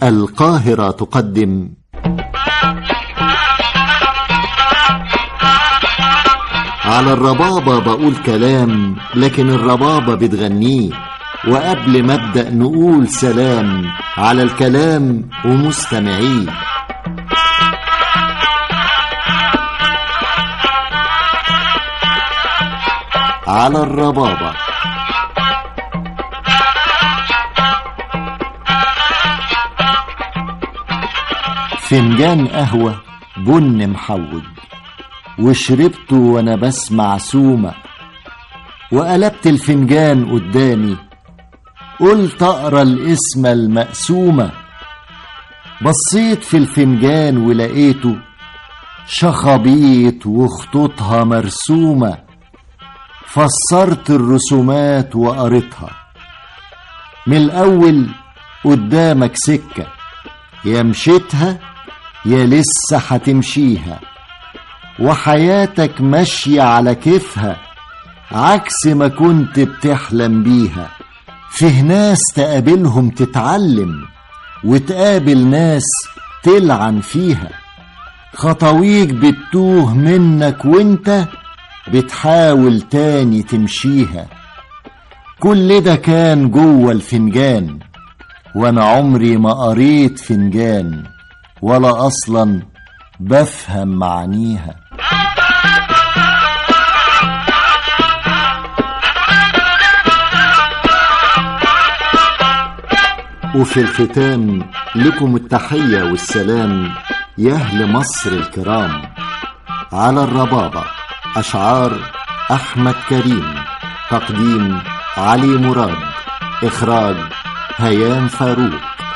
القاهرة تقدم على الربابة بقول كلام لكن الربابة بتغنيه وقبل ما ابدأ نقول سلام على الكلام ومستمعيه على الربابة فنجان قهوة بن محوج وشربته وانا بسمع سومة وقلبت الفنجان قدامي قلت اقرا الاسم المقسومة بصيت في الفنجان ولقيته شخابيط وخطوطها مرسومة فسرت الرسومات وقريتها من الأول قدامك سكة يا مشيتها يا لسه هتمشيها وحياتك ماشية على كيفها عكس ما كنت بتحلم بيها فيه ناس تقابلهم تتعلم وتقابل ناس تلعن فيها خطويك بتتوه منك وانت بتحاول تاني تمشيها كل ده كان جوه الفنجان وانا عمري ما قريت فنجان ولا اصلا بفهم معانيها وفي الختام لكم التحية والسلام يا أهل مصر الكرام على الربابة أشعار أحمد كريم تقديم علي مراد إخراج هيام فاروق